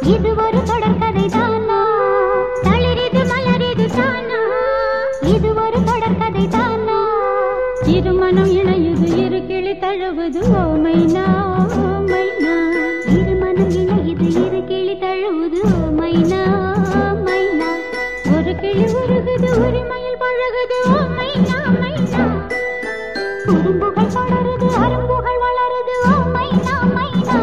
இது ஒரு தொடர்கதை தானா தளிரிது மலரிது தானா இது ஒரு தொடர்கதை தானா இருமனம் இணையுது இரு கிளி தழுவுது ஓ மைனா ஓ மைனா இரு மனம் இணையுது இரு கிளி தழுவுது ஓ மைனா மைனா ஒரு கிளி உருகுது உரிமையில் பழகுது ஓ மைனா மைனா குறும்புகள் தொடருது அரும்புகள் வளருது ஓ மைனா மைனா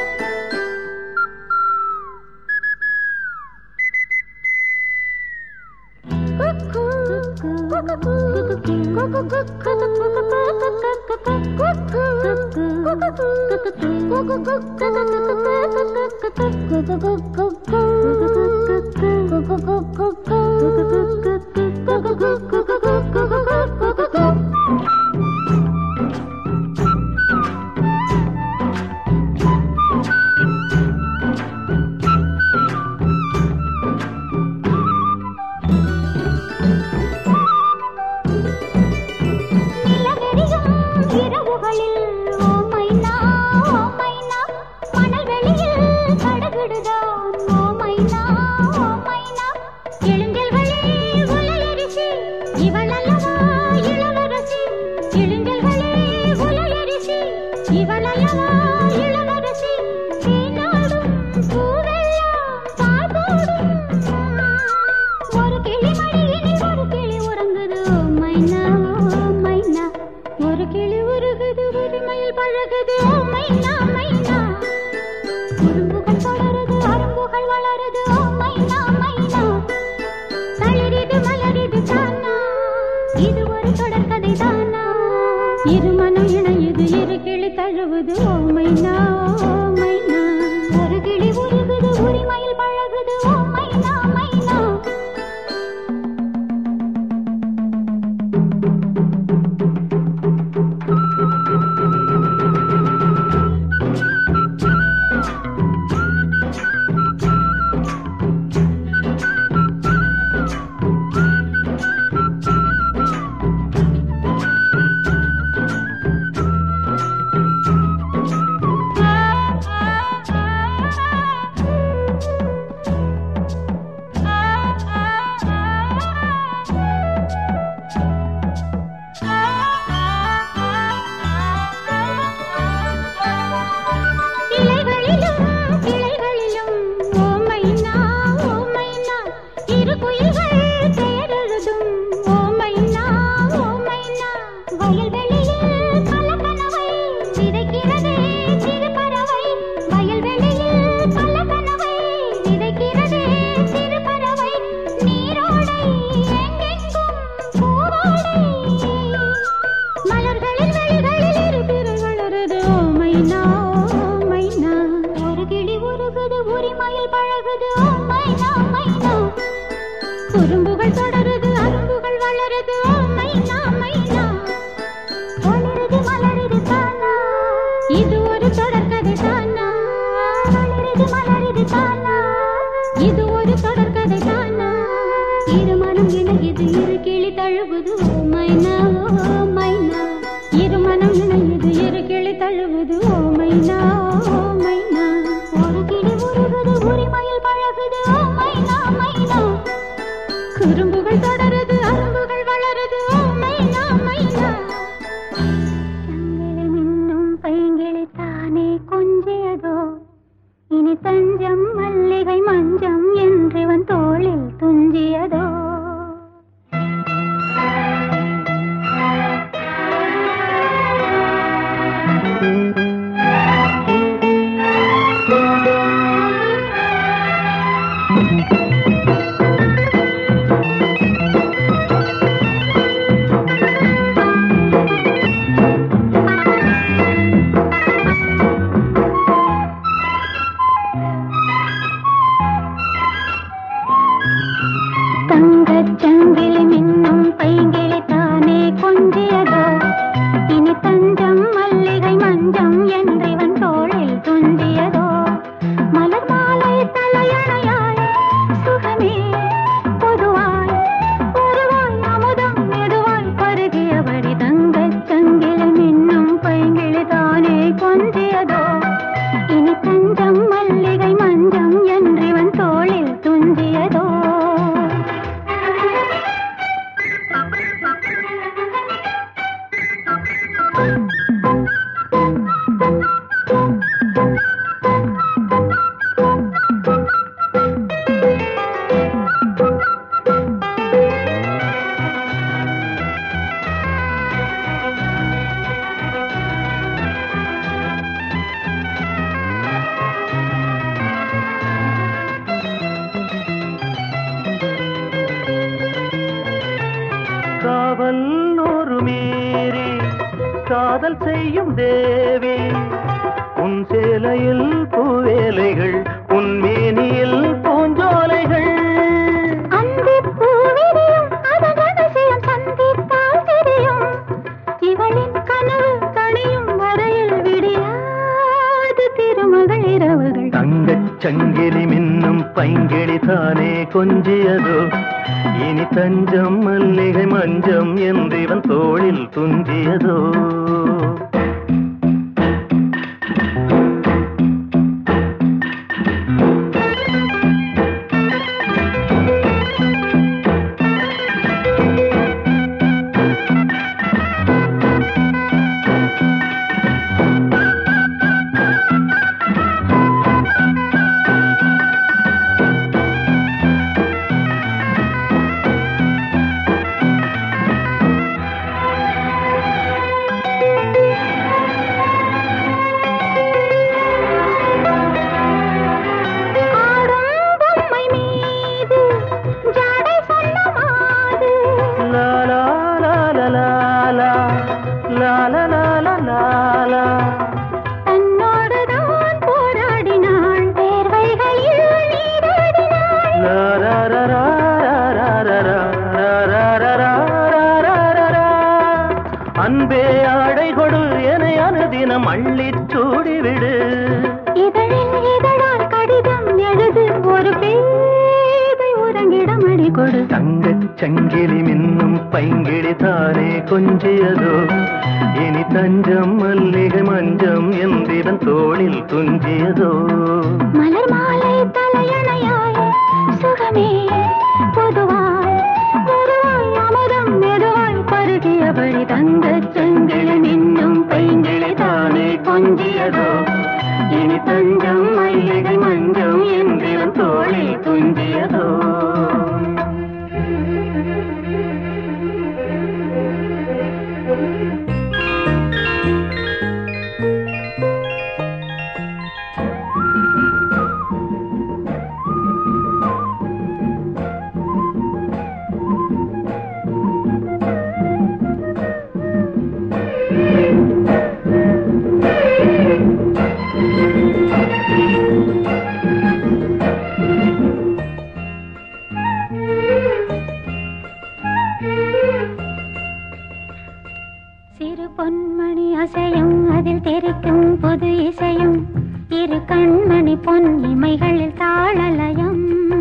நிலவெறியும் இரவுகளில் ஓ மைனா ஓ மைனா மணல் வெளியில் படகுடுதான் ஓ மைனா ஓ மைனா இளைஞர்களே உலையரிசி இவளல்லவா இளவரசி இளைஞர்களே உலையரிசி இவளல்லவா இளவரசி தேனாடும் பூவெல்லாம் பாதோடும் ஒரு கிளி மடியினில் ஒரு கிளி உறங்குது ஓ மைனா ஓ மைனா ஒரு கிளி உருகுது உரிமையில் பழகுது ஓ மைனா மைனா குறும்புகள் தொடருது அரும்புகள் வளருது ஓ மைனா மைனா தளிரிது மலரிது தானா இது ஒரு தொடர்கதை தானா இருமனம் இணையுது இரு கிளி தழுவுது ஓ மைனா ஓ மைனா ஒரு கிளி உருகுது உரிமையில் பழகுது ஓ மைனா மைனா இலைகளிலும் கிளைகளிலும் ஓ மைனா ஓ மைனா இரு குயில்கள் பெயரெழுதும் ஓ மைனா ஓ மைனா வயல்வெளியில் பல கனவை விதைக்கிறதே சிறு பறவை வயல்வெளியில் பல கனவை விதைக்கிறதே சிறு பறவை நீரோடை எங்கெங்கும் பூவோடை மலர்களின் வெளிகளில் இரு பிறர் வளருது ஓ மைனா ஓ மைனா ஒரு கிளி உருகுது உரிமையில் பழகுது ஓ மைனா மைனா குறும்புகள் தொடருது அரும்புகள் வளருது ஓ மைனா மைனா ஒளிருது மலருது தானா இது ஒரு தொடர்கதை தானா ஒளிருது மலருது தானா இது ஒரு தொடர்கதை தானா இருமனம் இணையுது இரு கிளி தழுவுது ஓ மைனா ஓ மைனா இருமனம் இணையுது இரு கிளி தழுவுது ஓ மைனா ஓ மைனா ஒரு கிளி உருகுது உரிமையில் பழகுது ஓ மைனா மைனா குறும்புகள் தொடருது அரும்புகள் வளருது ஓ மைனா மைனா தங்களை மின்னும் பைங்கிளி தானே கொஞ்சியதோ இனி தஞ்சம் மல்லிகை மஞ்சம் என்றிவன் தோளில் துஞ்சியதோ காதல் செய்யும் தேவி உன் சேலையில் பூவேலைகள் உன் மேனியில் பூஞ்சோலைகள் அந்திப் பூவிரியும் அதன் ரகசியம் சந்தித்தால் தெரியும். இவளின் கனவு கனியும் வரையில் விடியாது திருமகள் இரவுகள் தங்கச் சங்கிலி மின்னும் பைங்கிளி தானே கொஞ்சியதோ இனி தஞ்சம் மல்லிகை மஞ்சம் என்றிவன் தோளில் துஞ்சியதோ ஆடும் பொம்மை மீது ஜாடை சொல்ல மாது லா லா லா லா லா லா. லா லா லா லா லா லா. தன்னோடுதான் போராடினாள் வேர்வைகளில் நீராடினாள் லா ரா ரா ரா ரா ரா ரா ரா ரா ரா ரா ரா ரா ரா ரா. அன்பே ஆடை கொடு என அனுதினம் அள்ளிச் சூடிவிடு இதழில் இதழால் கடிதம் எழுது ஒரு பேதை உறங்கிடம் அடி கொடு தங்கச் சங்கிலி மின்னும் பைங்கிளி தானே கொஞ்சியதோ இனி தஞ்சம் மல்லிகை மஞ்சம் என்றிவன் தோளில் துஞ்சியதோ மலர் மாலை தலையணையாய் சுகமே பொதுவாய் பொதுவாய் அமுதம் மெதுவாய் பருகியபடி தங்கச் செங்கிழி நின்னும் பைங்கிளி தானே கொஞ்சியதோ இனி தஞ்சம் மல்லிகை மஞ்சம் என்றிவன் தோளில் துஞ்சியதோ சிறு பொன்மணி அசையும் அதில் தெரிக்கும் புது இசையும் இரு கண்மணி பொன் இமைகளில் தாளலயம்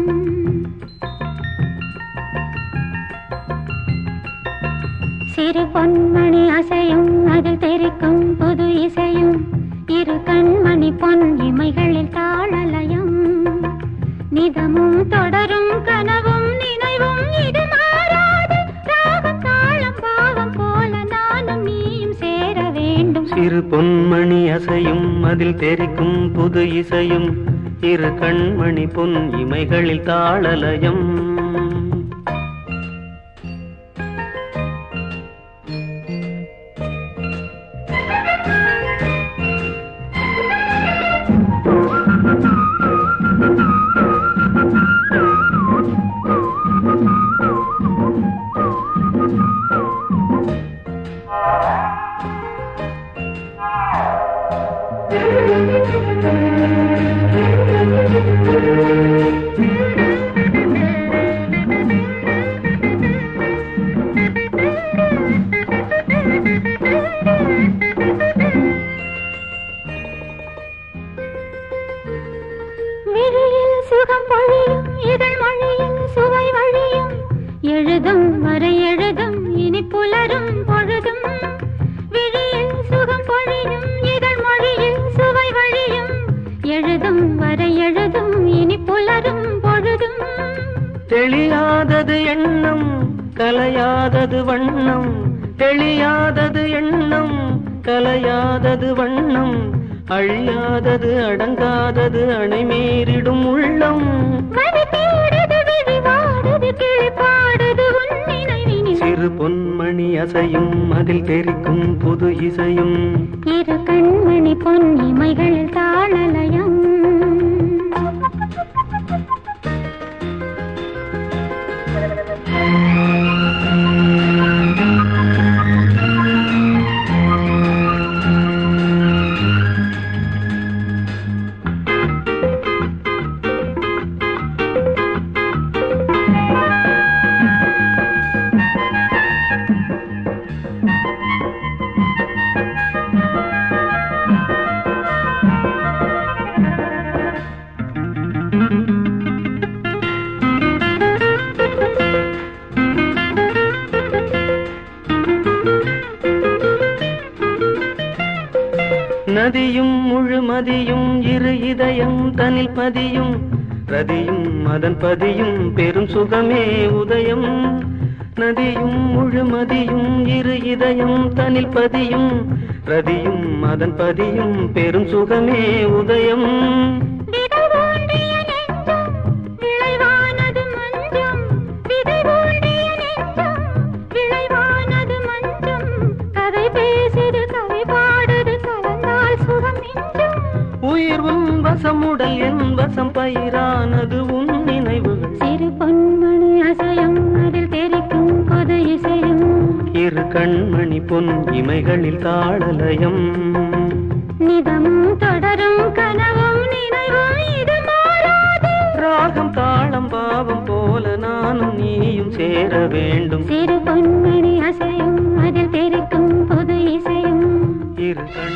சிறு பொன்மணி அசையும் அதில் தெரிக்கும் புது இசையும் இரு கண்மணி பொன் இமைகளில் தாளலயம் நிதமும் தொடரும் கனவும் நினைவும் இது மாறாது ராகம் தாளம் பாவம் போல நானும் நீயும் சேர வேண்டும் சிறு பொன்மணி அசையும் அதில் தெரிக்கும் புது இசையும் இரு கண்மணி பொன் இமைகளில் தாளலயம் விழியில் சுகம் பொழியும் இதழ் மொழியில் சுவை வழியும் எழுதும் வரை எழுதும் இனி புலரும் பொழுதும் விழியில் சுகம் பொழியும் இதழ் மொழியில் சுவை வழியும் எழுதும் வரை எழுதும் இனி புலரும் பொழுதும் தெளியாதது எண்ணம் கலையாதது வண்ணம் தெளியாதது எண்ணம் கலையாதது வண்ணம் அழியாதது அடங்காதது அணைமீறிடும் உள்ளம் மதி தேடுது விழி வாடுது கிளி பாடுது உன் நினைவினில் சிறு பொன்மணி அசையும் அதில் தெரிக்கும் புது இசையும் இரு கண்மணி பொன் இமைகளில் தாளலயம் மதியும் இரு இதயம் தனில் பதியும் ரதியும் அதன் பதியும் பெரும் சுகமே உதயம் நதியும் முழுமதியும் இரு இதயம் தனில் பதியும் ரதியும் அதன் பதியும் பெரும் சுகமே உதயம் விதை ஊன்றிய நெஞ்சம் விளைவானது மஞ்சம் விதை ஊன்றிய நெஞ்சம் விளைவானது மஞ்சம் கதை பேசுது கதை பாடுது கலந்தால் சுகம் மிஞ்சம் உயிர் உன் வசம் உடல் என் வசம் பயிரானது உன் நினைவுகள் சிறு பொன்மணி அசையும் அதில் தெரிக்கும் பொது இசையும் இரு கண்மணி பொன் இமைகளில் தாளலயம் நிதம் தொடரும் கனவும் நினைவும் இது மாறாது ராகம் தாளம் பாவம் போல நானும் நீயும் சேர வேண்டும் சிறு பொன்மணி அசையும் அதில் தெரிக்கும் பொது இசையும் இரு கண்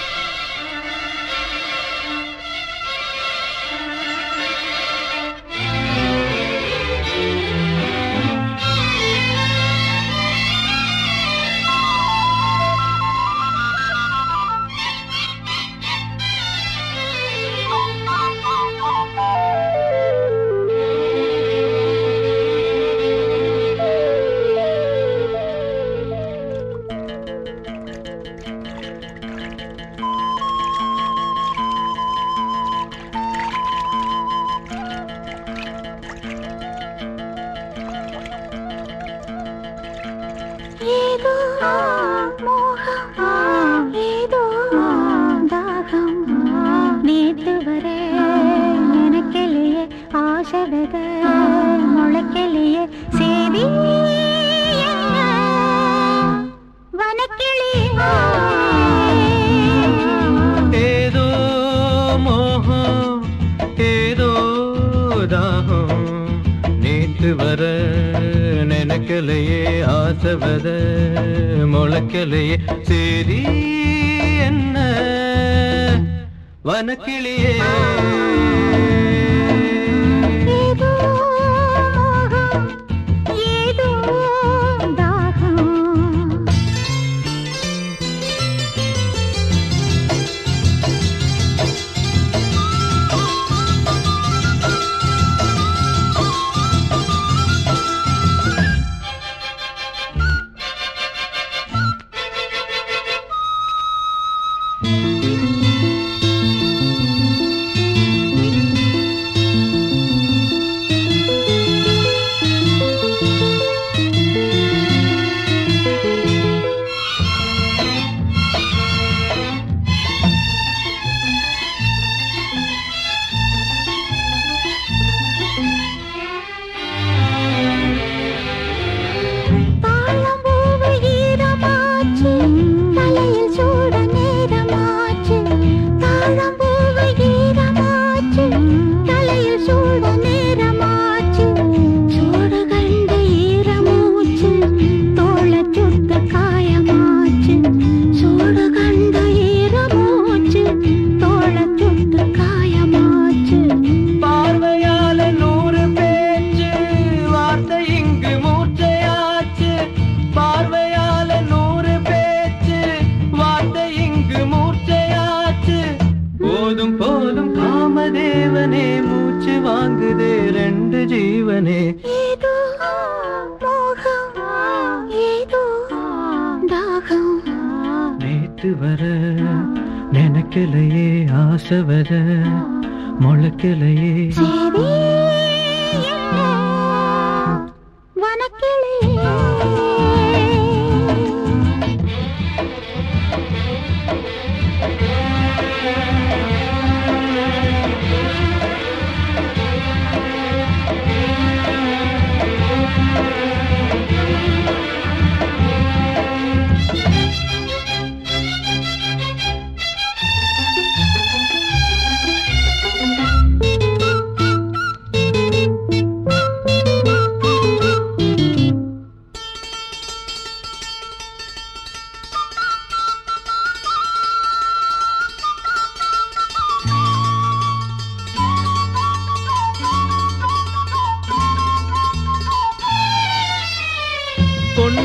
ஏதோ மோகம் ஏதோ தாகம் நேத்து வர எனக்கெல்லையே ஆசை வித முளைக்கலையே சேதி என்ன வனக்கிளியே ஏதோ மோகம் ஏதோ தாகம் நேற்று வர நினைக்கலையே ஆசவத முளைக்கலையே சரி என்ன வனக்கிளியே ஏதோ மோகம் ஏதோ தாகம் தாழம்பூவு ஈரமாச்சு, தலையில் சூட நேரமாச்சு. தாழம்பூவு ஈரமாச்சு, தலையில் சூட நேரமாச்சு. சூடு கண்டு ஈரமூச்சு, தோளைச் சுட்டு காயமாச்சு. சூடு கண்டு ஈரமூச்சு, தோளைச் சுட்டு காயமாச்சு. பார்வையால நூறு பேச்சு வார்த்தை இங்கு மூர்ச்சையாச்சு பார்வையால நூறு பேச்சு வார்த்தை இங்கு மூர்ச்சையாச்சு போதும் போதும் காமதேவனே மூச்சு வாங்குதே ரெண்டு ஜீவனே ஏதோ மோகம் ஏதோ தாகம் நேத்து வர நினைக்கலையே ஆசவத முளைக்கலையே சரி என்ன வனக்கிளியே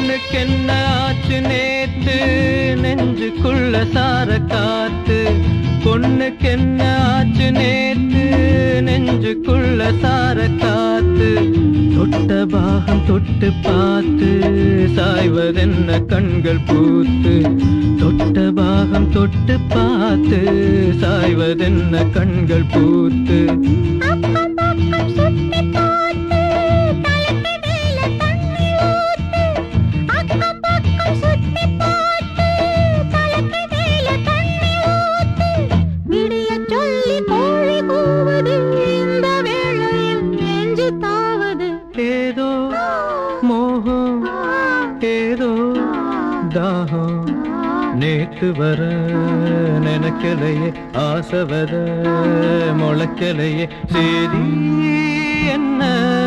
பொண்ணுக்கென்ன ஆச்சு நேத்து நெஞ்சுக்குள்ள சார காத்து பொண்ணுக்கு என்ன ஆச்சு நேத்து நெஞ்சுக்குள்ள சார காத்து தொட்ட பாகம் தொட்டு பார்த்து சாய்வதென்ன கண்கள் பூத்து தொட்ட பாகம் தொட்டு பார்த்து சாய்வதென்ன கண்கள் பூத்து அக்கம் பக்கம் சுத்தி பார்த்து தலைக்கு மேல தண்ணி ஊத்து அக்கம் பக்கம் சுத்தி பார்த்து தலைக்கு மேல தண்ணி ஊத்து விடிய சொல்லி கோழி கூவுது இந்த வேளையில் நெஞ்சு தாவது ஏதோ மோகம் ஏதோ தாகம் நேத்து வர நினைக்கலையே ஆசை வர முளைக்கலையே சரி என்ன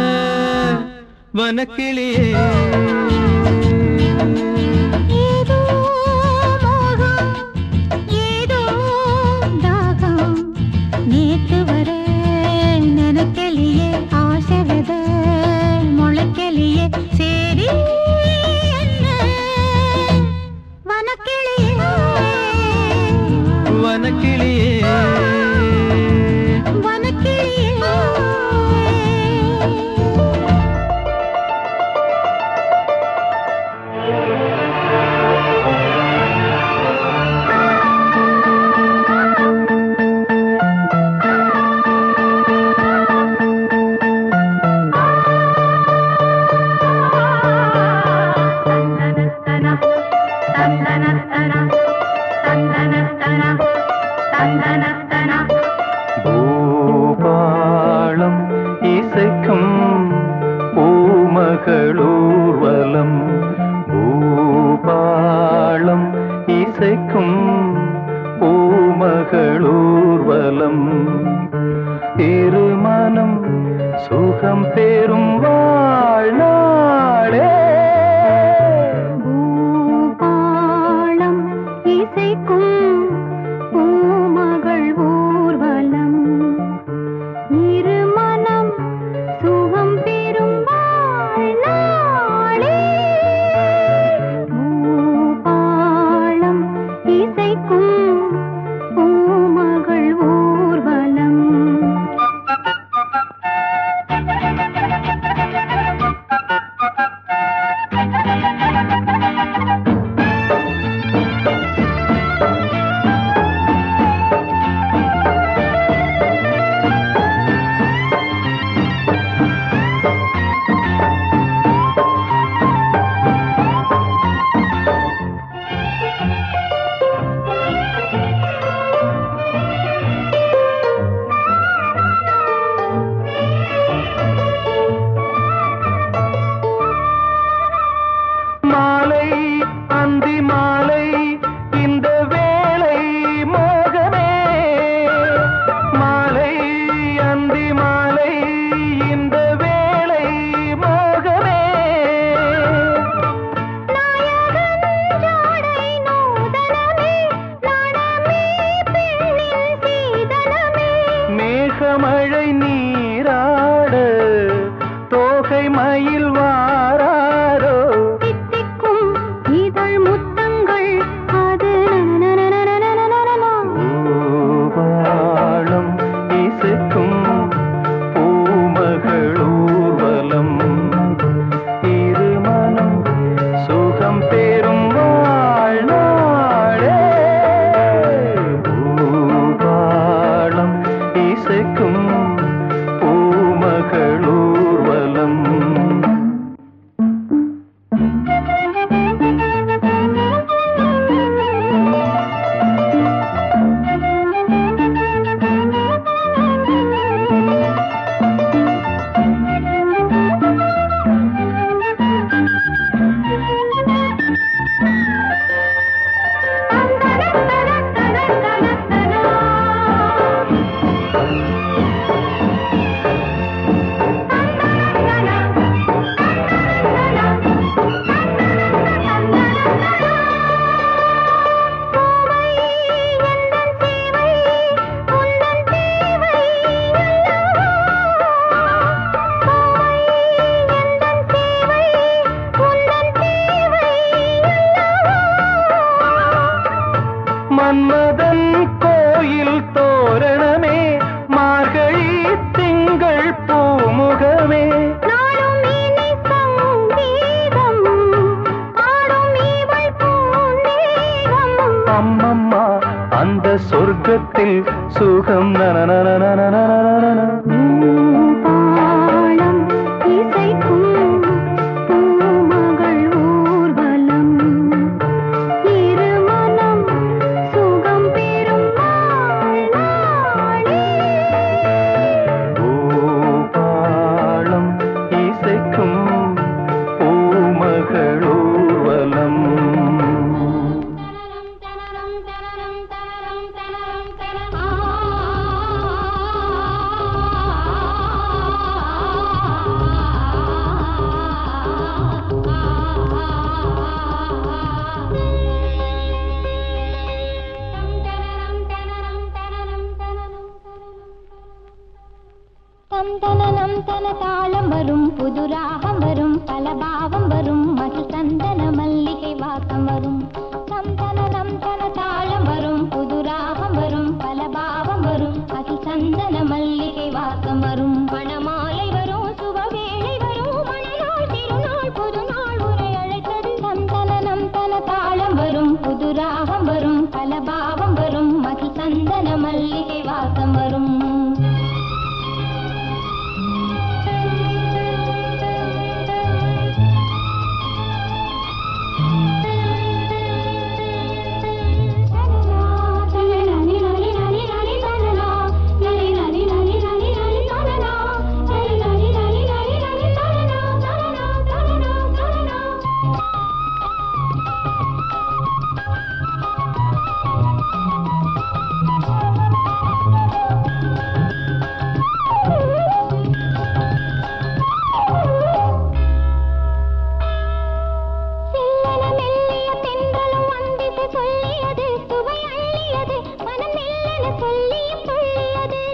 வனக்கிளியே ஏதோ மோகம் ஏதோ தாகம் நேத்து வர நினைக்கலையே ஆசை வித முளைக்கலையே சரி என்ன வனக்கிளியே வனக்கிளியே வனக்கிளியே பூபாளம் இசைக்கும் பூமகளூர்வலம் பூபாளம் இசைக்கும் பூமகளூர்வலம் திருமணம் சுகம் பெறும் வாழ்நாளே பூபாளம் இசைக்கும் பூமகள் ஊர்வலம் இருமனம் சுகம் பெறும் வாழ்நாளே பூபாளம் இசைக்கும் பூமகள் ஊர்வலம் எங்கள் பூமுகமே நாளும் இனி சங்கீதம் ஆடும் இவள் பூந்தேகம் அம்மம்மா அந்த சொர்க்கத்தில் சுகம் நனநனநனநனநனநன. பாலம் இசைக்கும் பூமகள் ஊர்வலம் இருமனம் சுகம் பெறும் நாள் நாளே பூபாளம் இசைக்கும் பூமகளூர்வலம் தம் தனனம் தன தாளம் வரும் புது ராகம் வரும் பல பாவம் வரும் மகிழ் சந்தன மல்லிகை வாசம் வரும் தம் தனனம் தன தாளம் வரும் புது ராகம் வரும் பல பாவம் வரும் மகிழ் சந்தன மல்லிகை வாசம் வரும் மணமாலை வரும் சுபவேளை வரும் மணநாள் திருநாள் புது நாள் உரை அழைத்தது தம் தனனம் தன தாளம் வரும் புது ராகம் வரும் பல பாவம் வரும் மகிழ் சந்தன மல்லிகை வாசம் வரும் சில்லன மெல்லிய தென்றலும் வந்திசை சொல்லியது சுவை அள்ளியது மனம் மெல்லன சொல்லியும் சொல்லியது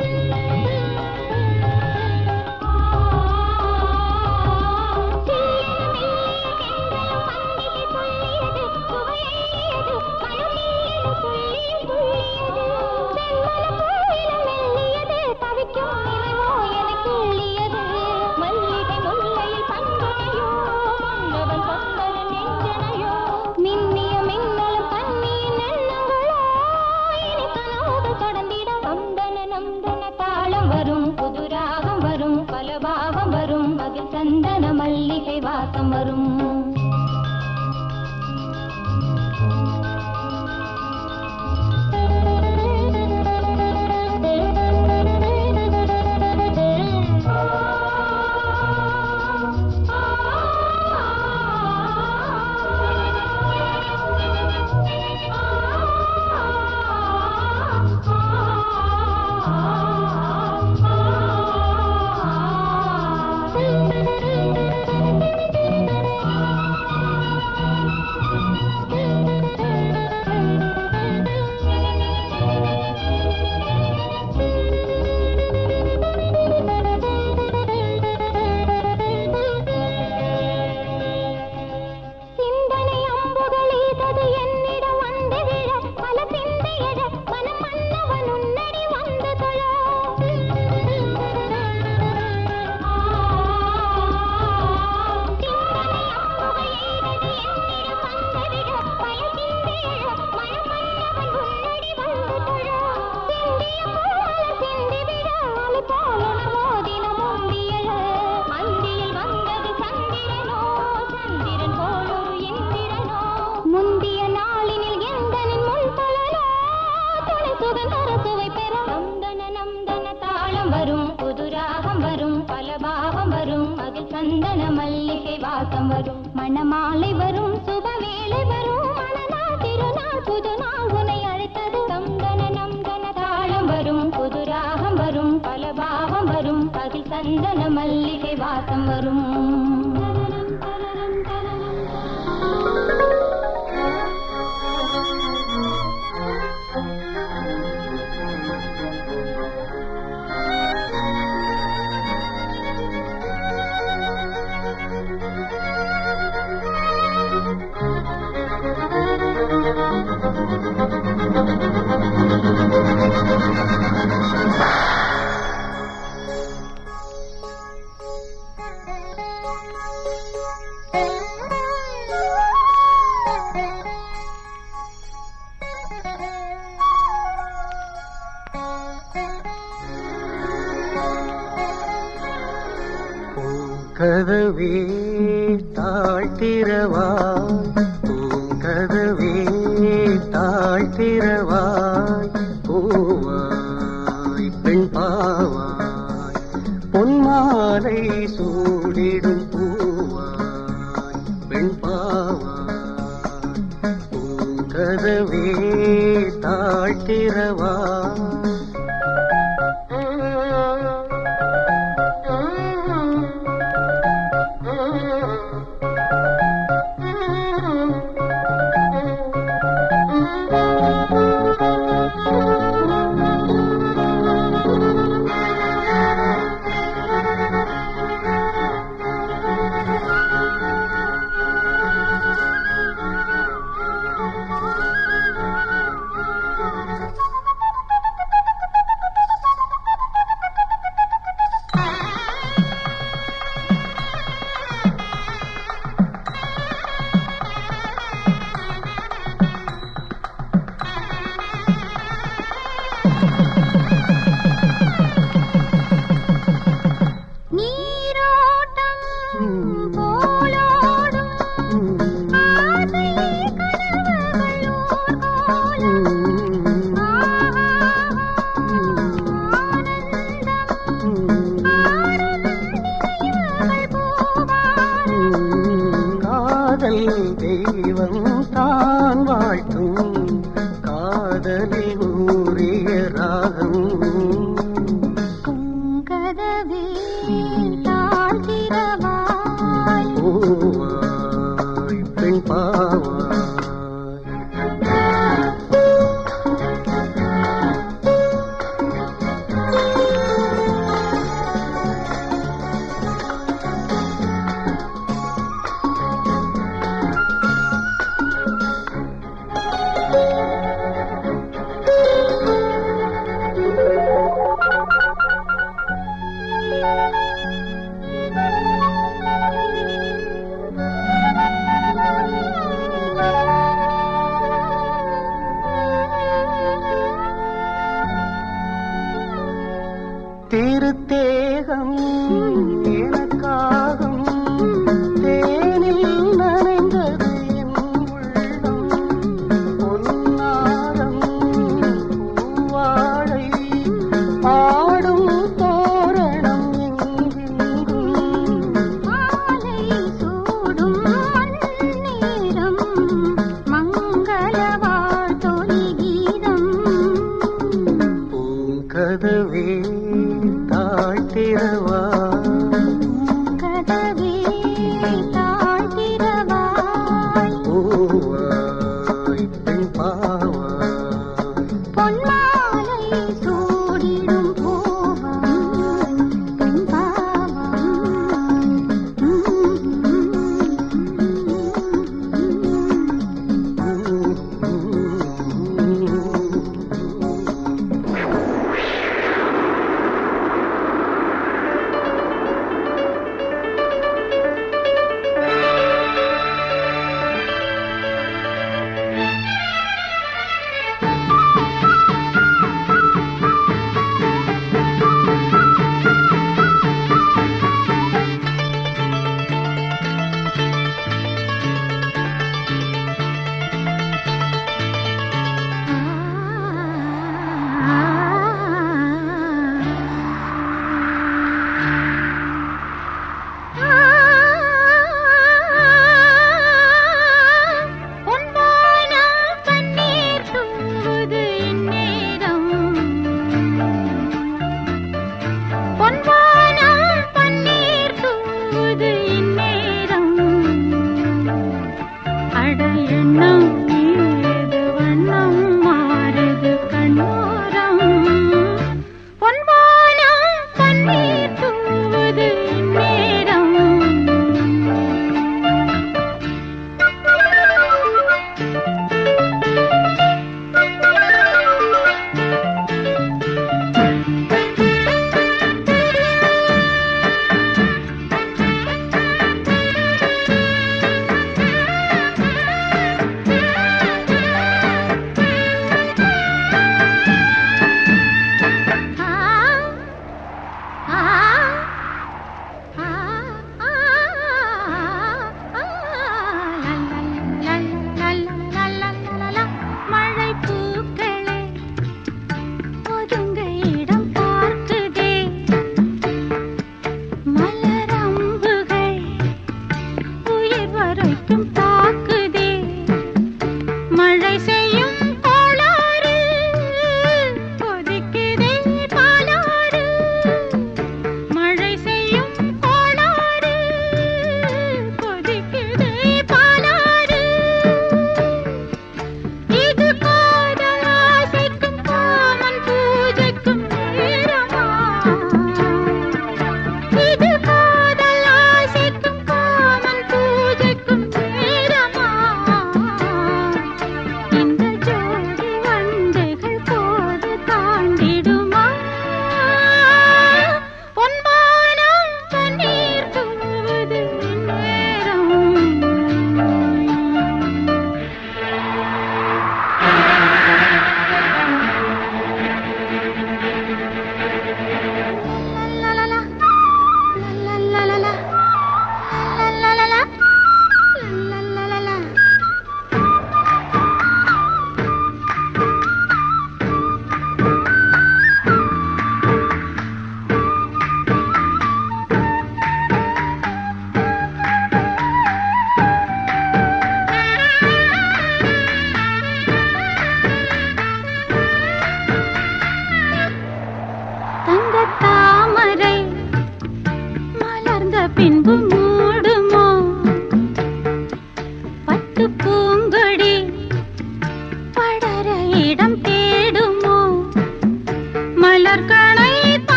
சில்லன மெல்லிய தென்றலும் வந்திசை சொல்லியது சுவை அள்ளியது மனம் மெல்லன சொல்லியும் சொல்லியது செம்மன கோயிலும் மெல்லியது தவிக்கும் நிலவோ எனக்கு எள்ளியது மல்லிகை முல்லையில் பண்பனையோ மன்னவன் சொந்தரன் நெஞ்சனையோ மின்னிய மின்னலும் கண்ணியின் எண்ணங்களோ இனி கனவு தொடர்ந்திட வந்தன நந்தன தாளம் வரும் புது ராகம் வரும் பல பாவம் வரும் மகிழ் சந்தன மல்லிகை வாசம் வரும் சிந்தனை அம்புகள் ஈதது என்னிடம் வந்து விழ பல சிந்தையட மனம் மன்னவன் உன்னடி வந்து தொழ சிந்தனை அம்புகள் ஈதது என்னிடம் வந்து விழ பல சிந்தையட மனம் மன்னவன் உன்னடி வந்து தொழ சிந்திய போல சிந்தி விழ அலை போல மோதின முந்தியழ அந்தியில் வந்தது சந்திரனோ சந்திரன் போலொரு இந்திரனோ முந்திய நாளினில் எந்தனின் முன் தொழலோ துணை சுகந்தர சுவை பெற நந்தன நந்தன தாளம் வரும் புது ராகம் வரும் பல பாவம் வரும் அதில் சந்தன மல்லிகை வாசம் வரும் மணமாலை வரும் சுபவேளை வரும் மணநாள் திருநாள் புது நாள் உனை அழைத்தது நந்தன நந்தன தாளம் வரும் புது ராகம் வரும் பல பாவம் வரும் அதில் சந்தன மல்லிகை வாசம் வரும் பூங்கதவே தாழ்த்திரவாய் பூங்கதவே தாழ்த்திரவாய் பூவாய் பெண் பாவாய் பொன்மாலை சூடிடும் பூவாய் பெண் பாவாய் பூங்கதவே தாழ்த்திரவாய் நீரோட்டம் போலோடும் ஆசை கனவுகள் ஊர்கோலம் காதல் தெய்வம் தான் வாழ்த்தும் காதலில் ஊறிய ராகம் குங்கதவே தாழ்த்திரவாய் பூவாய் பெண் பாவாய் திருத்தேகம் எனக்காகும் தேனில் நனைந்தது என் உள்ளம் பொன்னாரம் பூவாழை ஆடும் தோரணம் எங்கெங்கும் மாலை சூடும் மண்ணேரம் மங்கள வாழ்த்தொலி கீதம் பூங்கதவே தாழ்த்திரவா கதவே தாழ்த்திரவாய் பூவாய் பெண் பாவாய் பொன்மாலை சூடிடும் பூவம் பாவம் Mm-hmm.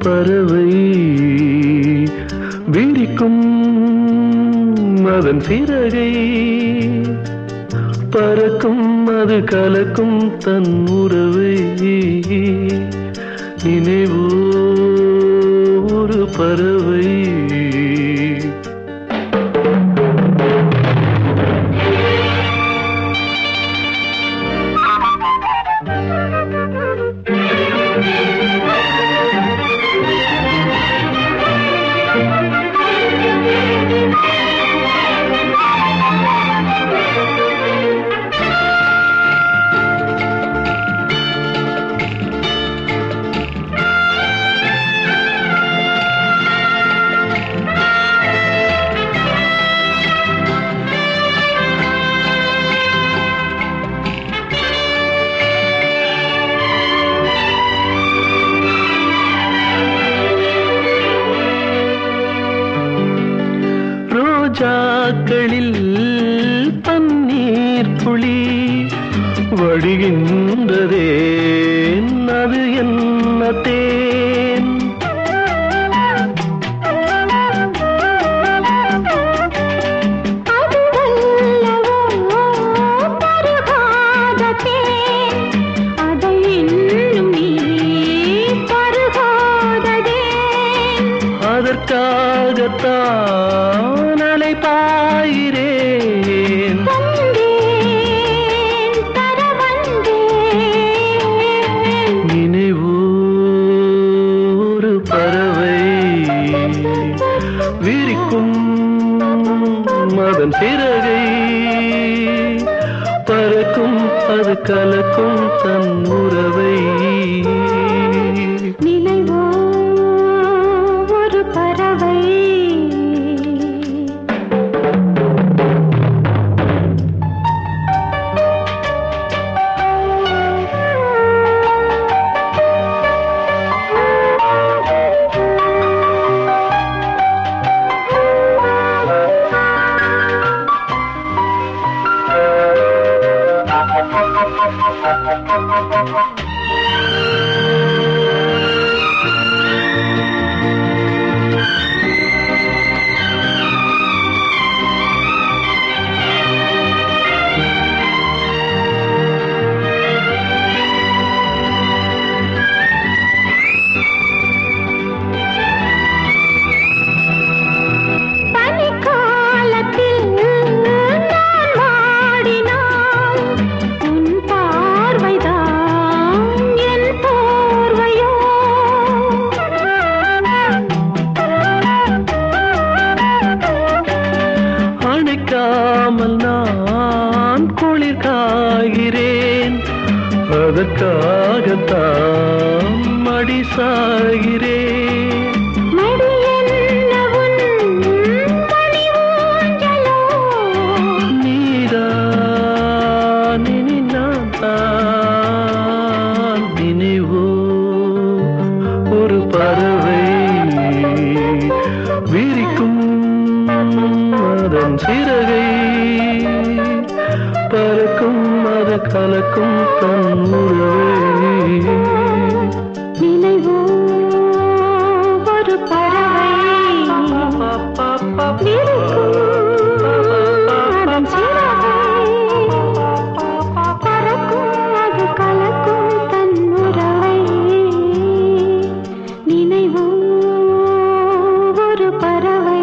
பறவை விரிக்கும் அதன் சிறகை பறக்கும் அது கலக்கும் தன் உறவை நினைவோ ஒரு பறவை ரோஜாக்களில் பன்னீர் புளி வடிகின்றதே அது என்ன தேன் அதுவல்லவோ பருகாத தேன் அதை இன்னும் நீ பருகாததேன் அதற்காகத்தான் அலைபாயிரேன் வந்தேன் தர வந்தேன் நினைவோ ஒரு பறவை விரிக்கும் அதன் சிறகை பறக்கும் அது கலக்கும் தன் உறவை நினைவோ ஒரு பறவை பனிக்காலத்தில் நான் வாடினால் உன் பார்வைதான் என் போர்வையோ அணைக்காமல் நான் குளிர் காகிறேன் அதற்காகத்தான் மடி சாகிறேன் மடி என்ன உன் மணி ஊஞ்சலோ நீதான் இனி நான் தான் நினைவோ ஒரு பறவை விரிக்கும் அதன் சிறகை பறக்கும் அது கலக்கும் தன் உறவை நினைவோ ஒரு பறவை அதன் சிறகை பறக்கும் அது கலக்கும் தன் உறவை நினைவோ ஒரு பறவை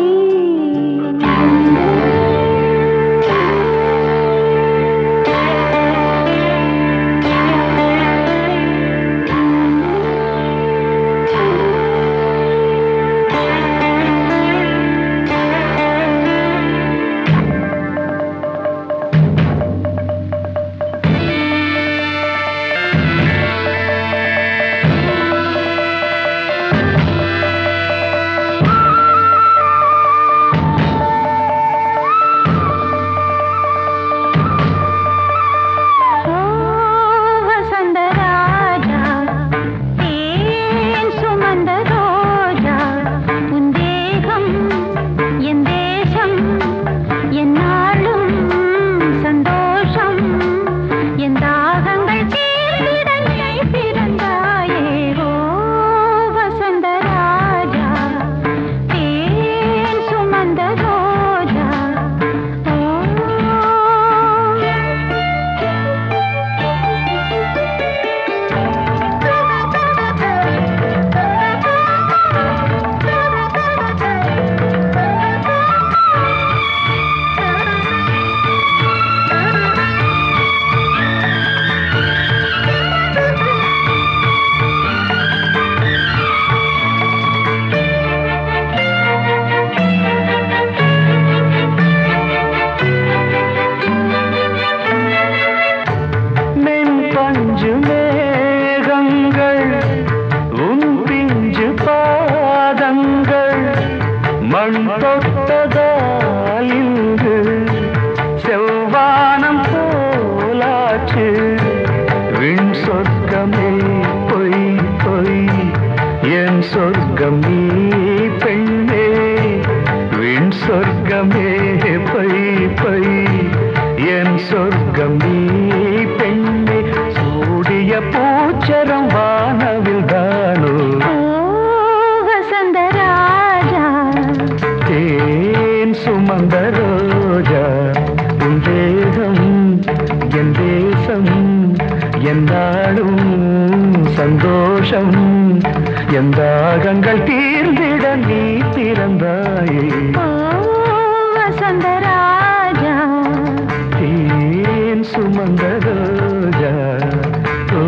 என் சொர்க்கம் நீ பெண்ணே விண் சொர்க்கமே பை பை என் சொர்க்கம் நீ பெண்ணே சூடிய பூச்சரம் வானவில் தானோ ஓ வசந்தராஜா தேன் சுமந்த ரோஜா உன் தேகம் என் தேசம் என்னாலும் சந்தோஷம் என் தாகங்கள் தீர்ந்திட நீ பிறந்தாயே ஓ வசந்தராஜா தேன் சுமந்த ரோஜா ஓ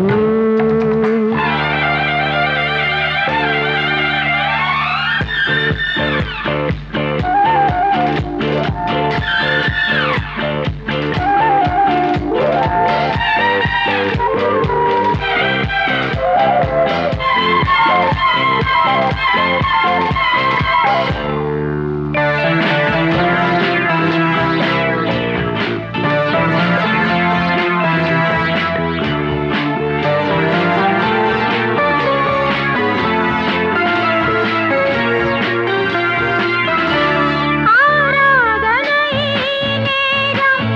ஆராதனை நேரம்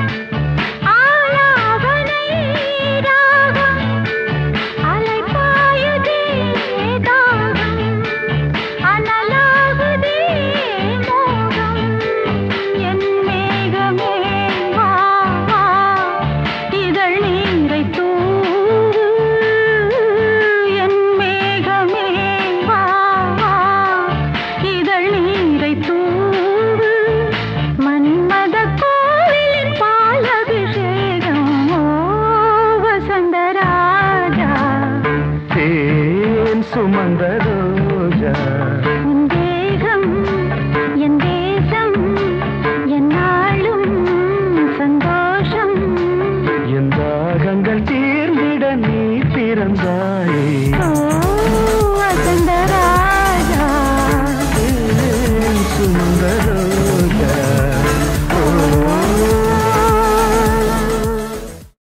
ஆலாபனை ராகம் அலைபாயுதே தாகம் அனலாகுதே மோகம் என் மேகமே வா வா இதழ் நீரை தூவு என் மேகமே வா வா இதழ் நீரை தூவு மன்மத கோவிலின் பால் அபிஷேகம் ஓ வசந்தராஜா தேன் சுமந்த ரோஜா